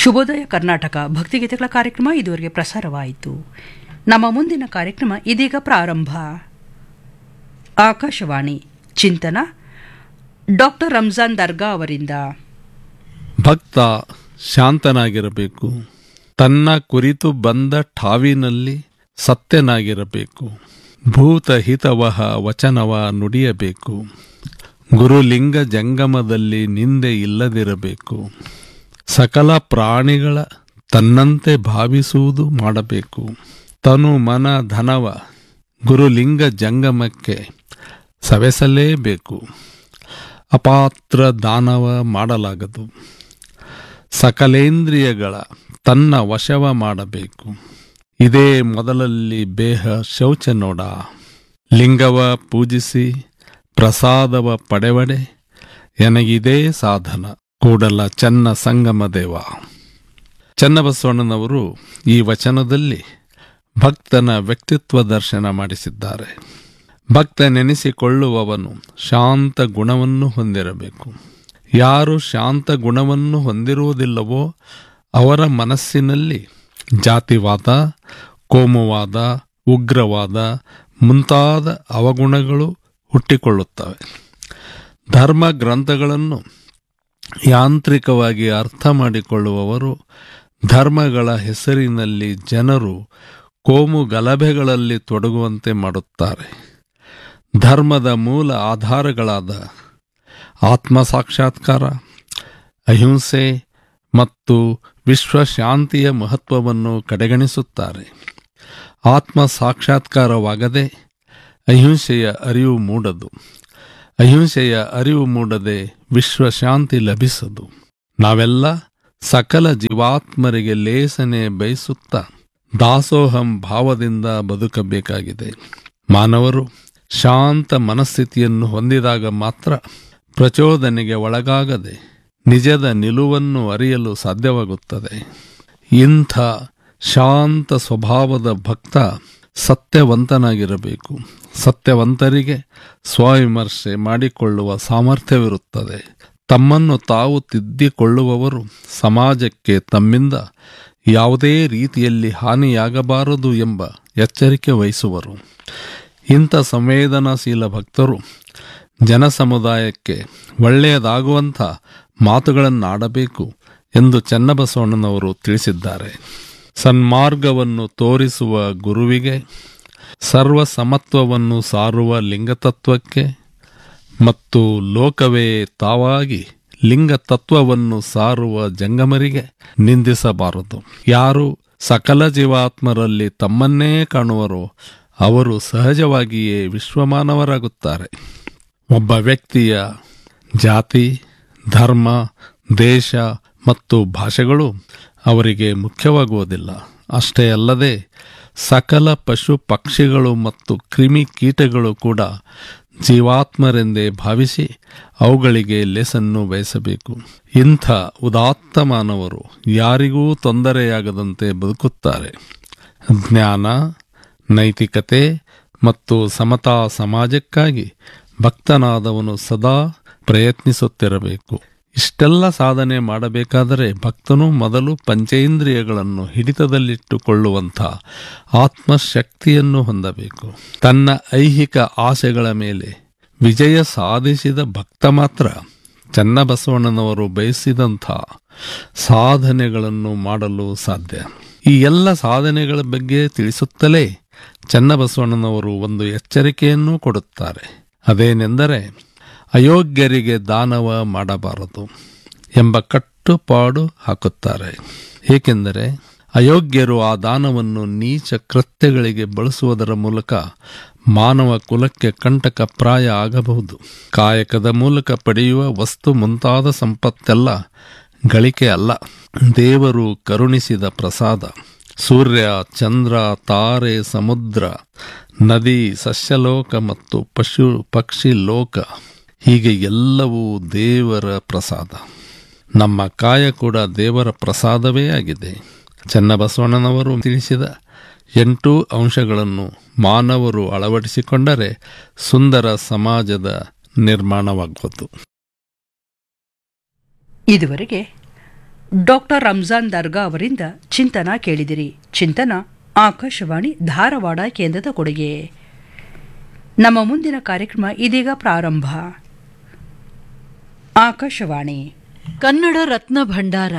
ಶುಭೋದಯ ಕರ್ನಾಟಕ ಭಕ್ತಿಗೀತೆಗಳ ಕಾರ್ಯಕ್ರಮ ಇದುವರೆಗೆ ಪ್ರಸಾರವಾಯಿತು ನಮ್ಮ ಮುಂದಿನ ಕಾರ್ಯಕ್ರಮ ಇದೀಗ ಪ್ರಾರಂಭ ಆಕಾಶವಾಣಿ ಚಿಂತನ ಡಾಕ್ಟರ್ ರಂಜಾನ್ ದರ್ಗಾ ಅವರಿಂದ ಭಕ್ತ ಶಾಂತನಾಗಿರಬೇಕು ತನ್ನ ಕುರಿತು ಬಂದ ಠಾವಿನಲ್ಲಿ ಸತ್ಯನಾಗಿರಬೇಕು ಭೂತಹಿತವಹ ವಚನವ ನುಡಿಯಬೇಕು ಗುರುಲಿಂಗ ಜಂಗಮದಲ್ಲಿ ನಿಂದೆ ಇಲ್ಲದಿರಬೇಕು ಸಕಲ ಪ್ರಾಣಿಗಳ ತನ್ನಂತೆ ಭಾವಿಸುವುದು ಮಾಡಬೇಕು ತನು ಮನ ಧನವ ಗುರುಲಿಂಗ ಜಂಗಮಕ್ಕೆ ಸವೆಸಲೇಬೇಕು ಅಪಾತ್ರ ದಾನವ ಮಾಡಲಾಗದು ಸಕಲೇಂದ್ರಿಯಗಳ ತನ್ನ ವಶವ ಮಾಡಬೇಕು ಇದೇ ಮೊದಲಲ್ಲಿ ಬೇಹ ಶೌಚ ನೋಡ ಲಿಂಗವ ಪೂಜಿಸಿ ಪ್ರಸಾದವ ಪಡೆವಡೆ ಎನಗಿದೇ ಸಾಧನ ಕೂಡಲ ಚನ್ನ ಸಂಗಮ ದೇವ ಚನ್ನಬಸವಣ್ಣನವರು ಈ ವಚನದಲ್ಲಿ ಭಕ್ತನ ವ್ಯಕ್ತಿತ್ವ ದರ್ಶನ ಮಾಡಿಸಿದ್ದಾರೆ ಭಕ್ತ ನೆನೆಸಿಕೊಳ್ಳುವವನು ಶಾಂತ ಗುಣವನ್ನು ಹೊಂದಿರಬೇಕು ಯಾರು ಶಾಂತ ಗುಣವನ್ನು ಹೊಂದಿರುವುದಿಲ್ಲವೋ ಅವರ ಮನಸ್ಸಿನಲ್ಲಿ ಜಾತಿವಾದ ಕೋಮುವಾದ ಉಗ್ರವಾದ ಮುಂತಾದ ಅವಗುಣಗಳು ಹುಟ್ಟಿಕೊಳ್ಳುತ್ತವೆ ಧರ್ಮ ಗ್ರಂಥಗಳನ್ನು ಯಾಂತ್ರಿಕವಾಗಿ ಅರ್ಥ ಮಾಡಿಕೊಳ್ಳುವವರು ಧರ್ಮಗಳ ಹೆಸರಿನಲ್ಲಿ ಜನರು ಕೋಮು ಗಲಭೆಗಳಲ್ಲಿ ತೊಡಗುವಂತೆ ಮಾಡುತ್ತಾರೆ ಧರ್ಮದ ಮೂಲ ಆಧಾರಗಳಾದ ಆತ್ಮ ಸಾಕ್ಷಾತ್ಕಾರ ಅಹಿಂಸೆ ಮತ್ತು ವಿಶ್ವಶಾಂತಿಯ ಮಹತ್ವವನ್ನು ಕಡೆಗಣಿಸುತ್ತಾರೆ ಆತ್ಮ ಸಾಕ್ಷಾತ್ಕಾರವಾಗದೆ ಅಹಿಂಸೆಯ ಅರಿವು ಮೂಡದು ಅಹಿಂಸೆಯ ಅರಿವು ಮೂಡದೆ ವಿಶ್ವಶಾಂತಿ ಲಭಿಸದು ನಾವೆಲ್ಲ ಸಕಲ ಜೀವಾತ್ಮರಿಗೆ ಲೇಸನೆ ಬಯಸುತ್ತಾ ದಾಸೋಹಂ ಭಾವದಿಂದ ಬದುಕಬೇಕಾಗಿದೆ ಮಾನವರು ಶಾಂತ ಮನಸ್ಥಿತಿಯನ್ನು ಹೊಂದಿದಾಗ ಮಾತ್ರ ಪ್ರಚೋದನೆಗೆ ಒಳಗಾಗದೆ ನಿಜದ ನಿಲುವನ್ನು ಅರಿಯಲು ಸಾಧ್ಯವಾಗುತ್ತದೆ ಇಂಥ ಶಾಂತ ಸ್ವಭಾವದ ಭಕ್ತ ಸತ್ಯವಂತನಾಗಿರಬೇಕು ಸತ್ಯವಂತರಿಗೆ ಸ್ವವಿಮರ್ಶೆ ಮಾಡಿಕೊಳ್ಳುವ ಸಾಮರ್ಥ್ಯವಿರುತ್ತದೆ ತಮ್ಮನ್ನು ತಾವು ತಿದ್ದಿಕೊಳ್ಳುವವರು ಸಮಾಜಕ್ಕೆ ತಮ್ಮಿಂದ ಯಾವುದೇ ರೀತಿಯಲ್ಲಿ ಹಾನಿಯಾಗಬಾರದು ಎಂಬ ಎಚ್ಚರಿಕೆ ವಹಿಸುವರು ಇಂಥ ಸಂವೇದನಾಶೀಲ ಭಕ್ತರು ಜನಸಮುದಾಯಕ್ಕೆ ಒಳ್ಳೆಯದಾಗುವಂಥ ಮಾತುಗಳನ್ನಾಡಬೇಕು ಎಂದು ಚನ್ನಬಸವಣ್ಣನವರು ತಿಳಿಸಿದ್ದಾರೆ ಸನ್ಮಾರ್ಗವನ್ನು ತೋರಿಸುವ ಗುರುವಿಗೆ ಸರ್ವ ಸಮತ್ವವನ್ನು ಸಾರುವ ಲಿಂಗತತ್ವಕ್ಕೆ ಮತ್ತು ಲೋಕವೇ ತಾವಾಗಿ ಲಿಂಗ ತತ್ವವನ್ನು ಸಾರುವ ಜಂಗಮರಿಗೆ ನಿಂದಿಸಬಾರದು ಯಾರು ಸಕಲ ಜೀವಾತ್ಮರಲ್ಲಿ ತಮ್ಮನ್ನೇ ಕಾಣುವರೋ ಅವರು ಸಹಜವಾಗಿಯೇ ವಿಶ್ವಮಾನವರಾಗುತ್ತಾರೆ ಒಬ್ಬ ವ್ಯಕ್ತಿಯ ಜಾತಿ ಧರ್ಮ ದೇಶ ಮತ್ತು ಭಾಷೆಗಳು ಅವರಿಗೆ ಮುಖ್ಯವಾಗುವುದಿಲ್ಲ ಅಷ್ಟೇ ಅಲ್ಲದೆ ಸಕಲ ಪಶು ಪಕ್ಷಿಗಳು ಮತ್ತು ಕ್ರಿಮಿ ಕೀಟಗಳು ಕೂಡ ಜೀವಾತ್ಮರೆಂದೇ ಭಾವಿಸಿ ಅವುಗಳಿಗೆ ಲೆಸನ್ನು ಬಯಸಬೇಕು ಇಂಥ ಉದಾತ್ತ ಮಾನವರು ಯಾರಿಗೂ ತೊಂದರೆಯಾಗದಂತೆ ಬದುಕುತ್ತಾರೆ ಜ್ಞಾನ ನೈತಿಕತೆ ಮತ್ತು ಸಮತಾ ಸಮಾಜಕ್ಕಾಗಿ ಭಕ್ತನಾದವನು ಸದಾ ಪ್ರಯತ್ನಿಸುತ್ತಿರಬೇಕು ಇಷ್ಟೆಲ್ಲ ಸಾಧನೆ ಮಾಡಬೇಕಾದರೆ ಭಕ್ತನು ಮೊದಲು ಪಂಚೇಂದ್ರಿಯಗಳನ್ನು ಹಿಡಿತದಲ್ಲಿಟ್ಟುಕೊಳ್ಳುವಂಥ ಆತ್ಮಶಕ್ತಿಯನ್ನು ಹೊಂದಬೇಕು ತನ್ನ ಐಹಿಕ ಆಸೆಗಳ ಮೇಲೆ ವಿಜಯ ಸಾಧಿಸಿದ ಭಕ್ತ ಮಾತ್ರ ಚನ್ನಬಸವಣ್ಣನವರು ಬಯಸಿದಂಥ ಸಾಧನೆಗಳನ್ನು ಮಾಡಲು ಸಾಧ್ಯ ಈ ಎಲ್ಲ ಸಾಧನೆಗಳ ಬಗ್ಗೆ ತಿಳಿಸುತ್ತಲೇ ಚನ್ನಬಸವಣ್ಣನವರು ಒಂದು ಎಚ್ಚರಿಕೆಯನ್ನೂ ಕೊಡುತ್ತಾರೆ ಅದೇನೆಂದರೆ ಅಯೋಗ್ಯರಿಗೆ ದಾನವ ಮಾಡಬಾರದು ಎಂಬ ಕಟ್ಟುಪಾಡು ಹಾಕುತ್ತಾರೆ ಏಕೆಂದರೆ ಅಯೋಗ್ಯರು ಆ ದಾನವನ್ನು ನೀಚ ಕೃತ್ಯಗಳಿಗೆ ಬಳಸುವುದರ ಮೂಲಕ ಮಾನವ ಕುಲಕ್ಕೆ ಕಂಟಕ ಪ್ರಾಯ ಆಗಬಹುದು ಕಾಯಕದ ಮೂಲಕ ಪಡೆಯುವ ವಸ್ತು ಮುಂತಾದ ಸಂಪತ್ತೆಲ್ಲ ಗಳಿಕೆ ಅಲ್ಲ ದೇವರು ಕರುಣಿಸಿದ ಪ್ರಸಾದ ಸೂರ್ಯ ಚಂದ್ರ ತಾರೆ ಸಮುದ್ರ ನದಿ ಸಸ್ಯಲೋಕ ಮತ್ತು ಪಶು ಪಕ್ಷಿ ಲೋಕ ಹೀಗೆ ಎಲ್ಲವೂ ದೇವರ ಪ್ರಸಾದ ನಮ್ಮ ಕಾಯ ಕೂಡ ದೇವರ ಪ್ರಸಾದವೇ ಆಗಿದೆ ಚನ್ನಬಸವಣ್ಣನವರು ತಿಳಿಸಿದ ಎಂಟು ಅಂಶಗಳನ್ನು ಮಾನವರು ಅಳವಡಿಸಿಕೊಂಡರೆ ಸುಂದರ ಸಮಾಜದ ನಿರ್ಮಾಣವಾಗುವುದು ಇದುವರೆಗೆ ಡಾಕ್ಟರ್ ರಂಜಾನ್ ದರ್ಗಾ ಅವರಿಂದ ಚಿಂತನ ಕೇಳಿದಿರಿ ಚಿಂತನ ಆಕಾಶವಾಣಿ ಧಾರವಾಡ ಕೇಂದ್ರದ ಕೊಡುಗೆ ನಮ್ಮ ಮುಂದಿನ ಕಾರ್ಯಕ್ರಮ ಇದೀಗ ಪ್ರಾರಂಭ ಆಕಾಶವಾಣಿ ಕನ್ನಡ ರತ್ನ ಭಂಡಾರ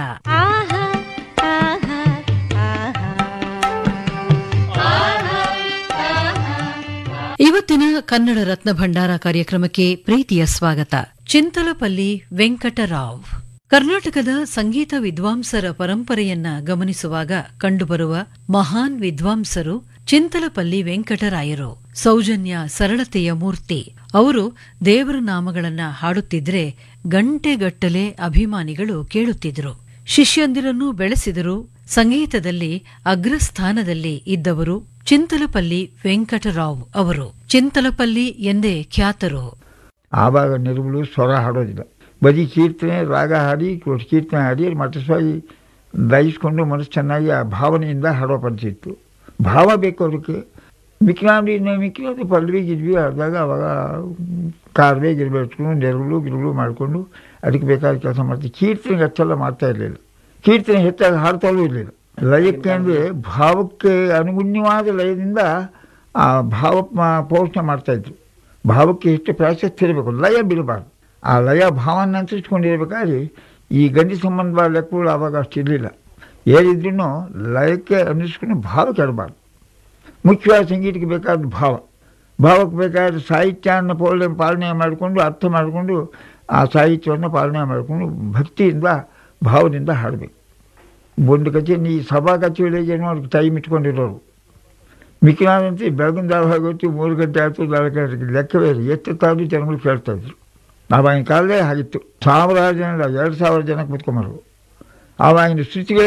ಇವತ್ತಿನ ಕನ್ನಡ ರತ್ನ ಭಂಡಾರ ಕಾರ್ಯಕ್ರಮಕ್ಕೆ ಪ್ರೀತಿಯ ಸ್ವಾಗತ ಚಿಂತಲಪಲ್ಲಿ ವೆಂಕಟರಾವ್ ಕರ್ನಾಟಕದ ಸಂಗೀತ ವಿದ್ವಾಂಸರ ಪರಂಪರೆಯನ್ನ ಗಮನಿಸುವಾಗ ಕಂಡುಬರುವ ಮಹಾನ್ ವಿದ್ವಾಂಸರು ಚಿಂತಲಪಲ್ಲಿ ವೆಂಕಟರಾಯರು ಸೌಜನ್ಯ ಸರಳತೆಯ ಮೂರ್ತಿ ಅವರು ದೇವರ ನಾಮಗಳನ್ನ ಹಾಡುತ್ತಿದ್ರೆ ಗಂಟೆಗಟ್ಟಲೆ ಅಭಿಮಾನಿಗಳು ಕೇಳುತ್ತಿದ್ರು ಶಿಷ್ಯಂದಿರನ್ನು ಬೆಳೆಸಿದರು ಸಂಗೀತದಲ್ಲಿ ಅಗ್ರಸ್ಥಾನದಲ್ಲಿ ಇದ್ದವರು ಚಿಂತಲಪಲ್ಲಿ ವೆಂಕಟರಾವ್ ಅವರು ಚಿಂತಲಪಲ್ಲಿ ಎಂದೇ ಖ್ಯಾತರು ಆವಾಗ ನಿರ್ಮಲು ಸ್ವರ ಹಾಡೋದಿಲ್ಲ ಬರೀ ಕೀರ್ತನೆ ರಾಗ ಹಾಡಿ ಕೀರ್ತನೆ ಹಾಡಿ ಮತಸ್ವಾಗಿ ದಯಿಸ್ಕೊಂಡು ಮನಸ್ಸು ಚೆನ್ನಾಗಿ ಆ ಭಾವನೆಯಿಂದ ಹಾಡೋ ಪದ್ಧತಿ ಇತ್ತು ಭಾವ ಬೇಕು ಅದಕ್ಕೆ ಮಿಕ್ನಾಡಿ ಮಿಕ್ಕಿನಾಡಿ ಪಲ್ವಿ ಗಿದ್ವಿ ಆದಾಗ ಅವಾಗ ಕಾರ್ವೆ ಗಿರ್ಬೆ ಇಟ್ಕೊಂಡು ನೆರಳು ಗಿರುಳು ಮಾಡಿಕೊಂಡು ಅದಕ್ಕೆ ಬೇಕಾದ ಕೆಲಸ ಮಾಡ್ತೀವಿ ಕೀರ್ತನೆಗೆ ಅಷ್ಟೆಲ್ಲ ಮಾಡ್ತಾ ಇರಲಿಲ್ಲ ಕೀರ್ತನೆ ಹೆಚ್ಚಾಗಿ ಹಾಡ್ತಾಲೂ ಇರಲಿಲ್ಲ ಲಯಕ್ಕೆ ಅಂದರೆ ಭಾವಕ್ಕೆ ಅನುಗುಣ್ಯವಾದ ಲಯದಿಂದ ಆ ಭಾವ ಮ- ಪೋಷಣೆ ಮಾಡ್ತಾಯಿದ್ರು ಭಾವಕ್ಕೆ ಎಷ್ಟು ಪ್ರಾಶಸ್ತ್ಯ ಇರಬೇಕು ಲಯ ಬಿಡಬಾರ್ದು ಆ ಲಯ ಭಾವನ ಅನುಸರಿಸ್ಕೊಂಡಿರ್ಬೇಕಾದ್ರೆ ಈ ಗಂಡಿ ಸಂಬಂಧ ಲೆಕ್ಕಗಳು ಆವಾಗ ಅಷ್ಟು ಇರಲಿಲ್ಲ ಏನಿದ್ರೂ ಲಯಕ್ಕೆ ಅನುಸರಿಸ್ಕೊಂಡು ಭಾವ ಕೆಡಬಾರ್ದು ಮುಖ್ಯವಾದ ಸಂಗೀತಕ್ಕೆ ಬೇಕಾದ ಭಾವ ಭಾವಕ್ಕೆ ಬೇಕಾದ ಸಾಹಿತ್ಯವನ್ನು ಪೋಲನೆ ಪಾಲನೆ ಮಾಡಿಕೊಂಡು ಅರ್ಥ ಮಾಡಿಕೊಂಡು ಆ ಸಾಹಿತ್ಯವನ್ನು ಪಾಲನೆ ಮಾಡಿಕೊಂಡು ಭಕ್ತಿಯಿಂದ ಭಾವದಿಂದ ಹಾಡಬೇಕು ಒಂದು ಕಚೇರಿ ಈ ಸಭಾ ಕಚೇರಿಗೆ ಅವ್ರಿಗೆ ಟೈಮ್ ಇಟ್ಕೊಂಡಿರೋರು ಮಿಕ್ಕಿನಾದಂತೆ ಬೆಳಗಿನ ಜಾವ ಆಗೋತ್ತು ಮೂರು ಗಂಟೆ ಆಯ್ತು ನಾಲ್ಕು ಗಂಟೆಗೆ ಲೆಕ್ಕವೇ ಇಲ್ಲ ಎಷ್ಟು ತಾವು ಜನಗಳು ಕೇಳ್ತಾ ಇದ್ರು ಆವಾಗಿನ ಕಾಲದೇ ಆಗಿತ್ತು ಸಾವಿರಾರು ಜನ ಇಲ್ಲ, ಎರಡು ಸಾವಿರ ಜನ ಕೂತ್ಕೊಂಬರು ಆವಾಗಿನ ಶ್ರುತಿಗಳೇ